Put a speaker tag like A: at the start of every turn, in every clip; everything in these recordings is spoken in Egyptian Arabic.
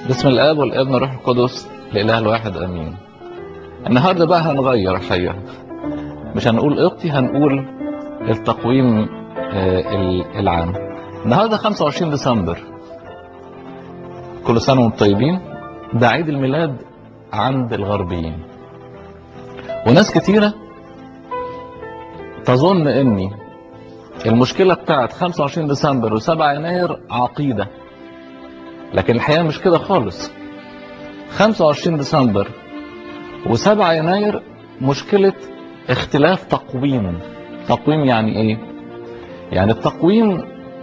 A: بسم الاب والابن والروح القدس الاله الواحد امين النهارده بقى هنغير الحقيقه مش هنقول قبطي هنقول التقويم آه، ال- العام النهارده 25 ديسمبر كل سنه وانتم طيبين ده عيد الميلاد عند الغربيين وناس كتيره تظن اني المشكله بتاعت 25 ديسمبر و7 يناير عقيده لكن الحقيقه مش كده خالص 25 ديسمبر و7 يناير مشكله اختلاف تقويم تقويم يعني ايه يعني التقويم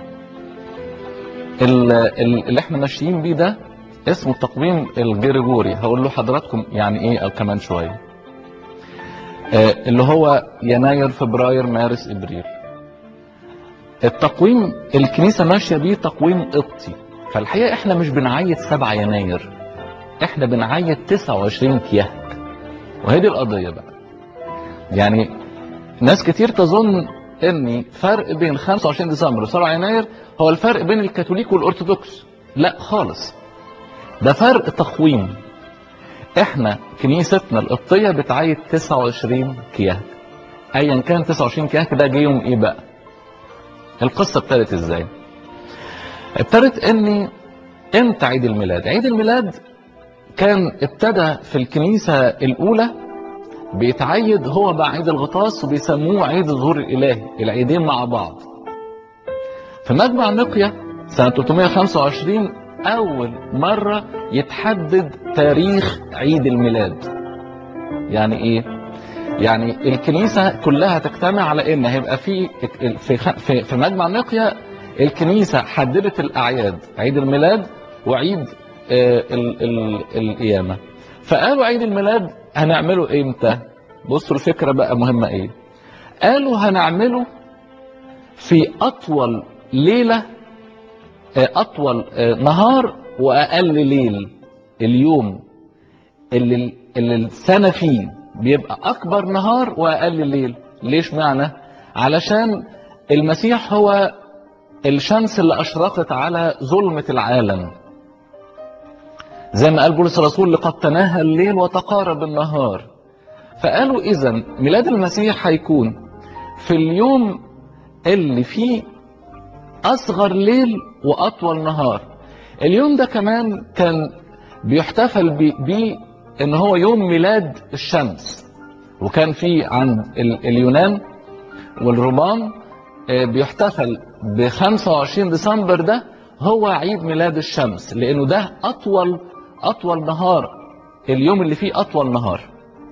A: ال- ال- اللي احنا ماشيين بيه ده اسمه التقويم الجريجوري هقول له حضراتكم يعني ايه او كمان شويه آه، اللي هو يناير فبراير مارس ابريل التقويم الكنيسه ماشيه بيه تقويم قبطي فالحقيقه احنا مش بنعيد 7 يناير احنا بنعيد 29 كيهك وهي دي القضيه بقى يعني ناس كتير تظن ان فرق بين 25 ديسمبر و7 يناير هو الفرق بين الكاثوليك والارثوذكس لا خالص ده فرق تقويم احنا كنيستنا القبطيه بتعيد 29 كيهك ايا كان 29 كيهك ده جه يوم ايه بقى القصه ابتدت ازاي ابتدت اني امتى عيد الميلاد عيد الميلاد كان ابتدى في الكنيسه الاولى بيتعيد هو مع عيد الغطاس وبيسموه عيد الظهور الالهي العيدين مع بعض في مجمع نقيا سنه 325 اول مره يتحدد تاريخ عيد الميلاد يعني ايه يعني الكنيسه كلها تجتمع على ان هيبقى في في في, في مجمع نقيا الكنيسه حددت الاعياد عيد الميلاد وعيد آه، ال- ال- القيامه فقالوا عيد الميلاد هنعمله امتى بصوا الفكره بقى مهمه ايه قالوا هنعمله في اطول ليله آه، اطول آه، نهار واقل ليل اليوم اللي اللي السنه فيه بيبقى اكبر نهار واقل ليل ليش معنى علشان المسيح هو الشمس اللي اشرقت على ظلمه العالم زي ما قال بولس الرسول لقد تناهى الليل وتقارب النهار فقالوا اذا ميلاد المسيح هيكون في اليوم اللي فيه اصغر ليل واطول نهار اليوم ده كمان كان بيحتفل بي- بيه ان هو يوم ميلاد الشمس وكان في عند ال- اليونان والرومان آه، بيحتفل ب 25 ديسمبر ده هو عيد ميلاد الشمس لانه ده اطول اطول نهار اليوم اللي فيه اطول نهار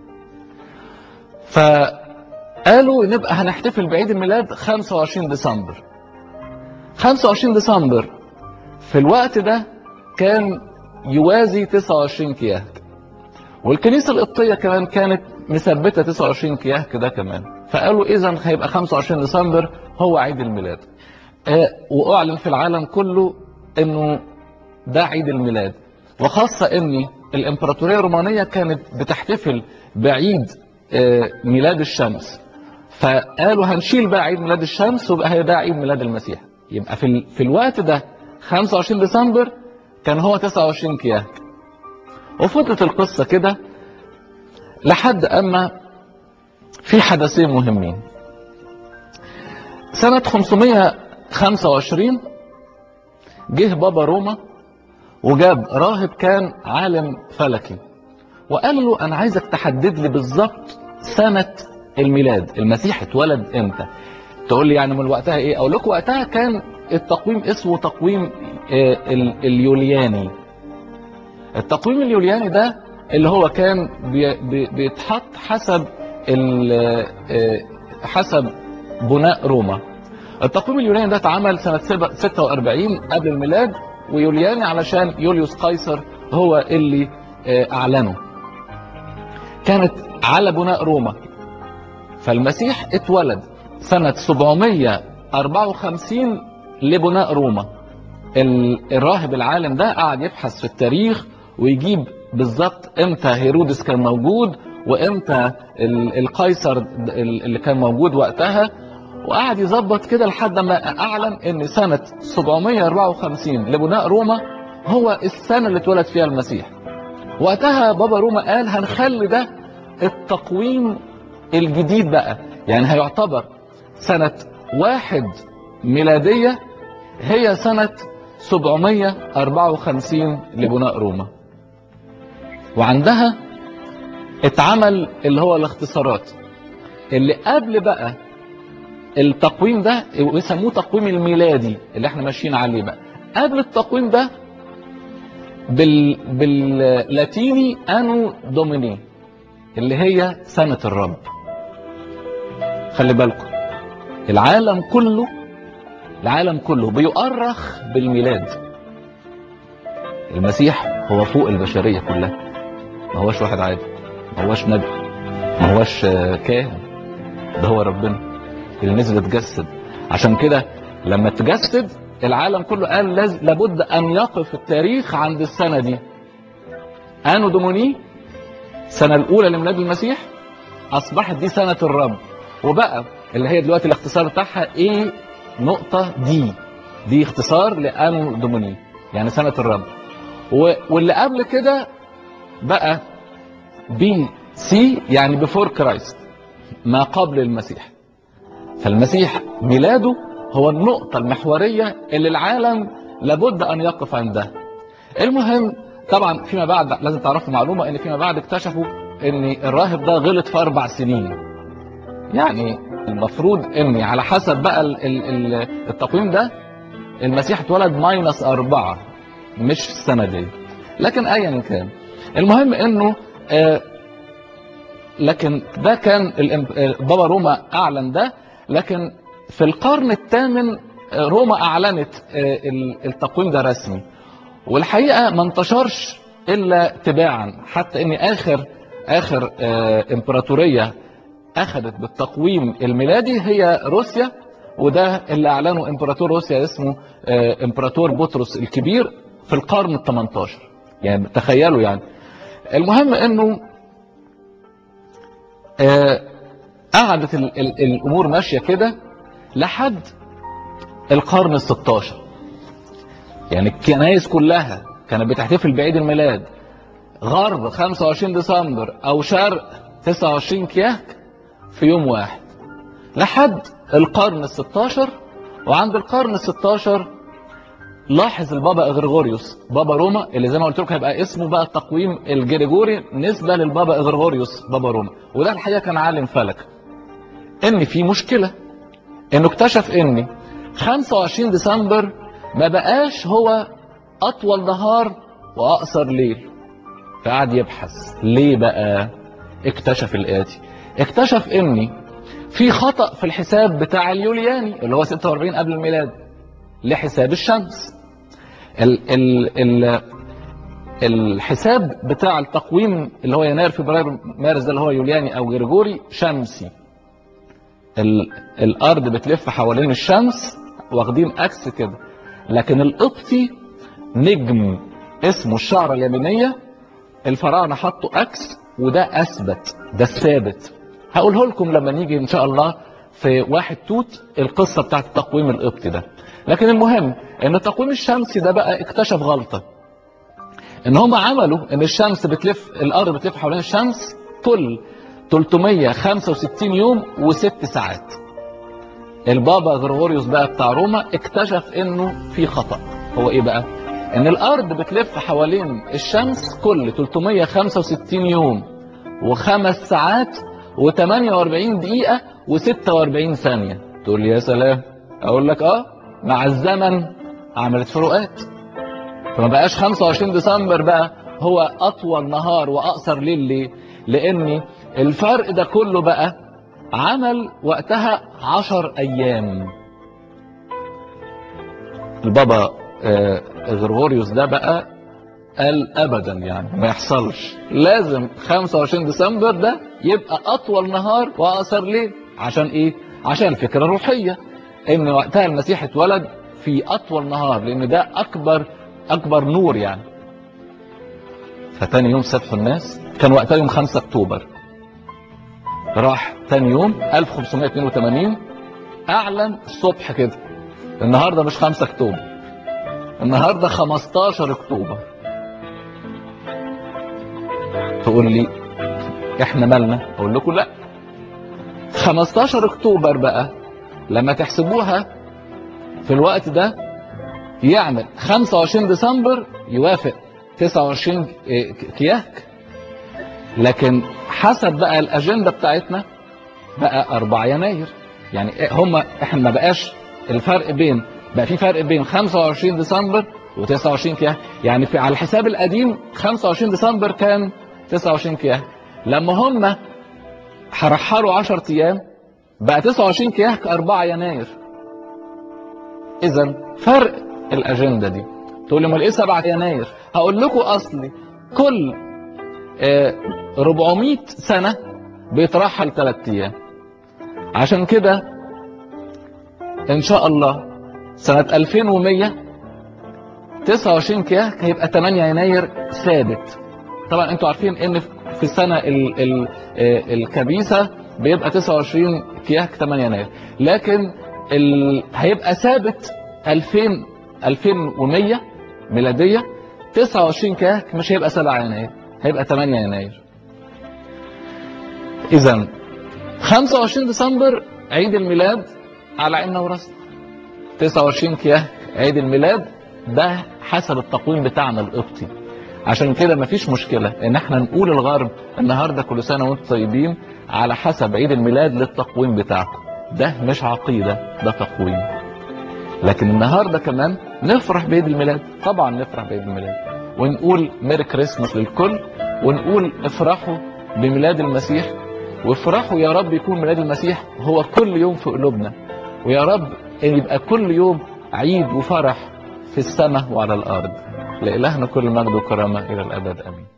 A: فقالوا نبقى هنحتفل بعيد الميلاد 25 ديسمبر 25 ديسمبر في الوقت ده كان يوازي 29 كياك والكنيسة القبطية كمان كانت مثبتة 29 كياك ده كمان فقالوا إذا هيبقى 25 ديسمبر هو عيد الميلاد آه، وأعلن في العالم كله إنه ده عيد الميلاد وخاصة إن الإمبراطورية الرومانية كانت بتحتفل بعيد آه، ميلاد الشمس فقالوا هنشيل بقى عيد ميلاد الشمس ويبقى هي ده عيد ميلاد المسيح يبقى في, ال... في الوقت ده 25 ديسمبر كان هو 29 كياك وفضلت القصة كده لحد أما في حدثين مهمين سنة 525 جه بابا روما وجاب راهب كان عالم فلكي وقال له أنا عايزك تحدد لي بالظبط سنة الميلاد المسيح اتولد امتى تقول لي يعني من وقتها ايه اقول لكم وقتها كان التقويم اسمه تقويم آه، ال- اليولياني التقويم اليولياني ده اللي هو كان بي- بي- بيتحط حسب ال- آه، حسب بناء روما التقويم اليوناني ده اتعمل سنة سبع- 46 قبل الميلاد ويولياني علشان يوليوس قيصر هو اللي آه، أعلنه كانت على بناء روما فالمسيح اتولد سنة 754 لبناء روما ال- الراهب العالم ده قعد يبحث في التاريخ ويجيب بالظبط امتى هيرودس كان موجود وامتى ال- القيصر ال- اللي كان موجود وقتها وقعد يظبط كده لحد ما اعلن ان سنة 754 لبناء روما هو السنة اللي اتولد فيها المسيح وقتها بابا روما قال هنخلي ده التقويم الجديد بقى يعني هيعتبر سنة واحد ميلادية هي سنة 754 لبناء روما وعندها اتعمل اللي هو الاختصارات اللي قبل بقى التقويم ده بيسموه تقويم الميلادي اللي احنا ماشيين عليه بقى قبل التقويم ده بال باللاتيني انو دوميني اللي هي سنة الرب خلي بالكم العالم كله العالم كله بيؤرخ بالميلاد المسيح هو فوق البشرية كلها ما هوش واحد عادي ما هوش نبي ما هوش كاهن ده هو ربنا اللي نزل اتجسد عشان كده لما تجسد العالم كله قال لاز- لابد ان يقف التاريخ عند السنة دي انو دوموني السنة الاولى لميلاد المسيح اصبحت دي سنة الرب وبقى اللي هي دلوقتي الاختصار بتاعها ايه نقطة دي دي اختصار لانو دوموني يعني سنة الرب و- واللي قبل كده بقى بي سي يعني بفور كرايست ما قبل المسيح فالمسيح ميلاده هو النقطة المحورية اللي العالم لابد أن يقف عندها المهم طبعا فيما بعد لازم تعرفوا معلومة ان فيما بعد اكتشفوا ان الراهب ده غلط في اربع سنين يعني المفروض ان على حسب بقى ال- ال- ال- التقويم ده المسيح اتولد ماينس اربعة مش في السنة دي لكن ايا كان المهم انه آه لكن ده كان الإم- آه، بابا روما اعلن ده لكن في القرن الثامن آه، روما اعلنت آه، ال- التقويم ده رسمي والحقيقه ما انتشرش الا تباعا حتى ان اخر اخر آه، امبراطوريه اخذت بالتقويم الميلادي هي روسيا وده اللي اعلنه امبراطور روسيا اسمه آه، امبراطور بطرس الكبير في القرن ال 18 يعني تخيلوا يعني المهم انه آه، قعدت ال- ال- الامور ماشيه كده لحد القرن ال 16 يعني الكنائس كلها كانت بتحتفل بعيد الميلاد غرب 25 ديسمبر او شرق 29 كياك في يوم واحد لحد القرن ال 16 وعند القرن ال 16 لاحظ البابا اغريغوريوس بابا روما اللي زي ما قلت لكم هيبقى اسمه بقى التقويم الجريجوري نسبه للبابا اغريغوريوس بابا روما وده الحقيقه كان عالم فلك ان في مشكله انه اكتشف ان 25 ديسمبر ما بقاش هو اطول نهار واقصر ليل فقعد يبحث ليه بقى اكتشف الاتي اكتشف ان في خطأ في الحساب بتاع اليولياني اللي هو 46 قبل الميلاد لحساب الشمس ال ال ال الحساب بتاع التقويم اللي هو يناير فبراير مارس ده اللي هو يولياني او جريجوري شمسي ال الارض بتلف حوالين الشمس واخدين اكس كده لكن القبطي نجم اسمه الشعرة اليمينية الفراعنة حطوا اكس وده اثبت ده الثابت هقوله لكم لما نيجي ان شاء الله في واحد توت القصة بتاعت التقويم القبطي ده لكن المهم ان التقويم الشمسي ده بقى اكتشف غلطة ان هم عملوا ان الشمس بتلف الارض بتلف حوالين الشمس كل 365 يوم وست ساعات البابا غرغوريوس بقى بتاع روما اكتشف انه في خطأ هو ايه بقى ان الارض بتلف حوالين الشمس كل 365 يوم وخمس ساعات و48 دقيقة و46 ثانية تقول لي يا سلام اقول لك اه مع الزمن عملت فروقات فما بقاش 25 ديسمبر بقى هو اطول نهار واقصر ليل ليه لان الفرق ده كله بقى عمل وقتها 10 ايام البابا آه، غرغوريوس ده بقى قال ابدا يعني ما يحصلش لازم 25 ديسمبر ده يبقى اطول نهار واقصر ليل عشان ايه عشان الفكره الروحيه ان وقتها المسيح اتولد في اطول نهار لان ده اكبر اكبر نور يعني فتاني يوم سبحوا الناس كان وقتها يوم 5 اكتوبر راح تاني يوم 1582 اعلن الصبح كده النهارده مش 5 اكتوبر النهارده 15 اكتوبر تقول لي احنا مالنا اقول لكم لا 15 اكتوبر بقى لما تحسبوها في الوقت ده يعمل 25 ديسمبر يوافق 29 كياك لكن حسب بقى الاجنده بتاعتنا بقى 4 يناير يعني هم احنا ما بقاش الفرق بين بقى في فرق بين 25 ديسمبر و29 كياك يعني في على الحساب القديم 25 ديسمبر كان 29 كياك لما هم هرحلوا 10 ايام بقى 29 كياك 4 يناير اذا فرق الاجنده دي تقول لي امال ايه 7 يناير هقول لكم اصلي كل آه 400 سنه بيترحل 3 ايام عشان كده ان شاء الله سنه 2100 29 كياك هيبقى 8 يناير ثابت طبعا انتوا عارفين ان في السنه ال ال آه الكبيسه بيبقى 29 كياك 8 يناير لكن ال... هيبقى ثابت 2000 2100 ميلادية 29 كياك مش هيبقى 7 يناير هيبقى 8 يناير إذا 25 ديسمبر عيد الميلاد على عيننا وراسنا 29 كياك عيد الميلاد ده حسب التقويم بتاعنا القبطي عشان كده مفيش مشكلة ان احنا نقول الغرب النهاردة كل سنة وانتم طيبين على حسب عيد الميلاد للتقويم بتاعكم ده مش عقيدة ده تقويم لكن النهاردة كمان نفرح بعيد الميلاد طبعا نفرح بعيد الميلاد ونقول ميري كريسماس للكل ونقول افرحوا بميلاد المسيح وافرحوا يا رب يكون ميلاد المسيح هو كل يوم في قلوبنا ويا رب ان يبقى كل يوم عيد وفرح في السماء وعلى الارض لإلهنا كل مجد وكرامة إلى الأبد آمين